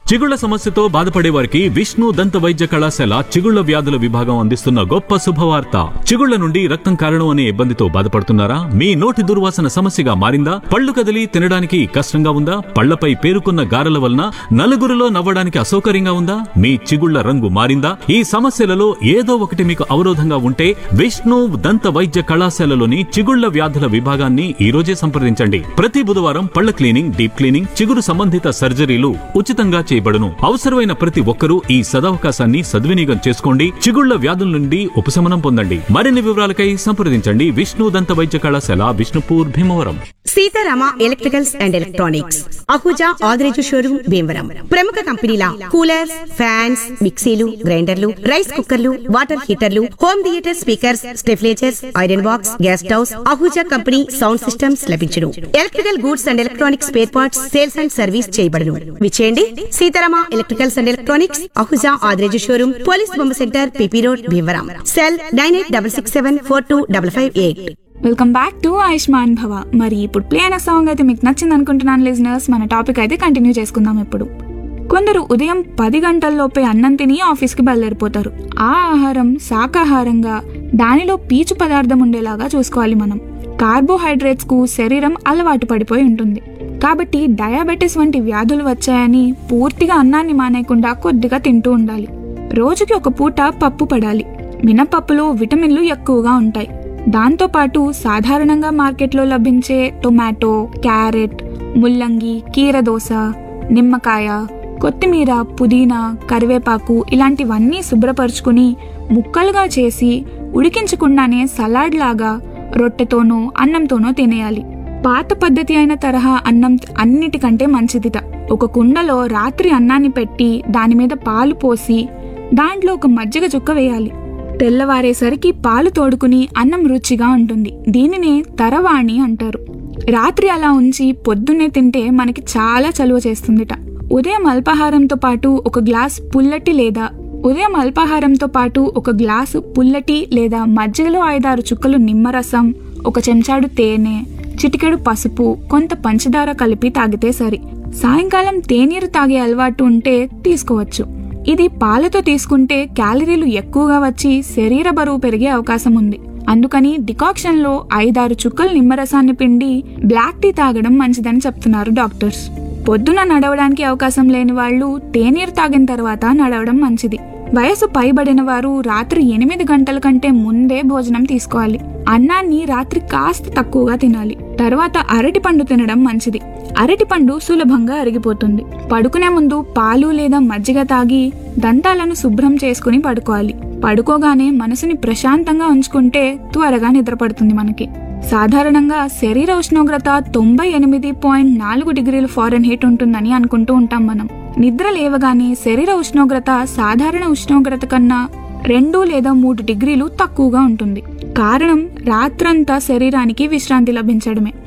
చిగుళ్ల సమస్యతో బాధపడే వారికి విష్ణు దంత వైద్య కళాశాల చిగుళ్ల వ్యాధుల విభాగం అందిస్తున్న గొప్ప శుభవార్త చిగుళ్ల నుండి రక్తం కారణం అనే ఇబ్బందితో బాధపడుతున్నారా మీ నోటి దుర్వాసన సమస్యగా మారిందా పళ్ళు కదిలి తినడానికి కష్టంగా ఉందా పళ్లపై పేరుకున్న గారెల వలన నలుగురిలో నవ్వడానికి అసౌకర్యంగా ఉందా మీ చిగుళ్ల రంగు మారిందా ఈ సమస్యలలో ఏదో ఒకటి మీకు అవరోధంగా ఉంటే విష్ణు దంత వైద్య కళాశాలలోని చిగుళ్ల వ్యాధుల విభాగాన్ని ఈ రోజే సంప్రదించండి ప్రతి బుధవారం పళ్ల క్లీనింగ్ డీప్ క్లీనింగ్ చిగురు సంబంధిత సర్జరీలు ఉచితంగా చేయబడును అవసరమైన ప్రతి ఒక్కరూ ఈ సదవకాశాన్ని సద్వినియోగం చేసుకోండి చిగుళ్ల వ్యాధుల నుండి ఉపశమనం పొందండి మరిన్ని వివరాలకై సంప్రదించండి విష్ణు దంత వైద్య కళాశాల Vishnupur Bhimavaram Seetharama electricals and electronics Ahuja Adireju showroom Bhimavaram ప్రముఖ కంపెనీల కూలర్స్ ఫ్యాన్స్ మిక్సీలు గ్రైండర్లు రైస్ కుక్కర్లు వాటర్ హీటర్లు హోమ్ థియేటర్ స్పీకర్స్ స్టెఫ్లేచర్స్ iron box gas stoves Ahuja company sound systems లభించును electrical goods and electronics spare parts sales and service చేయబడును విచేయండి Seetharama electricals and electronics Ahuja Adireju showroom police బొమ్మ centre PP road Bhimavaram cell nine eight double six seven four two double five eight welcome back to Ayushman Bhava మరి ఇప్పుడు play అయిన song అయితే మీకు నచ్చింది అనుకుంటున్నాను లిజనర్స్ మన టాపిక్ అయితే కంటిన్యూ చేసుకుందాం ఇప్పుడు కొందరు ఉదయం పది గంటల్లోపే అన్నం తిని ఆఫీస్కి బయలుదేరిపోతారు ఆ ఆహారం శాకాహారంగా దానిలో పీచు పదార్థం ఉండేలాగా చూసుకోవాలి మనం కార్బోహైడ్రేట్స్ కు శరీరం అలవాటు పడిపోయి ఉంటుంది కాబట్టి డయాబెటిస్ వంటి వ్యాధులు వచ్చాయని పూర్తిగా అన్నాన్ని మానేయకుండా కొద్దిగా తింటూ ఉండాలి రోజుకి ఒక పూట పప్పు పడాలి మినపప్పులో విటమిన్లు ఎక్కువగా ఉంటాయి దాంతోపాటు సాధారణంగా మార్కెట్లో లభించే టొమాటో క్యారెట్ ముల్లంగి కీరదోస నిమ్మకాయ కొత్తిమీర పుదీనా కరివేపాకు ఇలాంటివన్నీ శుభ్రపరుచుకుని ముక్కలుగా చేసి ఉడికించకుండానే సలాడ్ లాగా రొట్టెతోనో అన్నంతోనో తినేయాలి పాత పద్ధతి అయిన తరహా అన్నం అన్నిటికంటే మంచిదిట ఒక కుండలో రాత్రి అన్నాన్ని పెట్టి దాని మీద పాలు పోసి దాంట్లో ఒక మజ్జిగ చుక్క వేయాలి తెల్లవారేసరికి పాలు తోడుకుని అన్నం రుచిగా ఉంటుంది దీనినే తరవాణి అంటారు రాత్రి అలా ఉంచి పొద్దున్నే తింటే మనకి చాలా చలువ చేస్తుందిట ఉదయం అల్పాహారంతో పాటు ఒక గ్లాస్ పుల్లటి లేదా ఉదయం అల్పాహారంతో పాటు ఒక గ్లాసు పుల్లటి లేదా మజ్జిగలో ఐదారు చుక్కలు నిమ్మరసం ఒక చెంచాడు తేనె చిటికెడు పసుపు కొంత పంచదార కలిపి తాగితే సరి సాయంకాలం తేనీరు తాగే అలవాటు ఉంటే తీసుకోవచ్చు ఇది పాలతో తీసుకుంటే క్యాలరీలు ఎక్కువగా వచ్చి శరీర బరువు పెరిగే అవకాశం ఉంది అందుకని డికాక్షన్ లో ఐదారు చుక్కలు నిమ్మరసాన్ని పిండి బ్లాక్ టీ తాగడం మంచిదని చెప్తున్నారు డాక్టర్స్ పొద్దున నడవడానికి అవకాశం లేని వాళ్ళు తేనీరు తాగిన తర్వాత నడవడం మంచిది వయసు పైబడిన వారు రాత్రి ఎనిమిది గంటల కంటే ముందే భోజనం తీసుకోవాలి అన్నాన్ని రాత్రి కాస్త తక్కువగా తినాలి తర్వాత అరటి పండు తినడం మంచిది అరటి పండు సులభంగా అరిగిపోతుంది పడుకునే ముందు పాలు లేదా మజ్జిగ తాగి దంతాలను శుభ్రం చేసుకుని పడుకోవాలి పడుకోగానే మనసుని ప్రశాంతంగా ఉంచుకుంటే త్వరగా నిద్రపడుతుంది మనకి సాధారణంగా శరీర ఉష్ణోగ్రత తొంభై ఎనిమిది పాయింట్ నాలుగు డిగ్రీలు ఫారెన్ హీట్ ఉంటుందని అనుకుంటూ ఉంటాం మనం నిద్ర లేవగానే శరీర ఉష్ణోగ్రత సాధారణ ఉష్ణోగ్రత కన్నా రెండు లేదా మూడు డిగ్రీలు తక్కువగా ఉంటుంది కారణం రాత్రంతా శరీరానికి విశ్రాంతి లభించడమే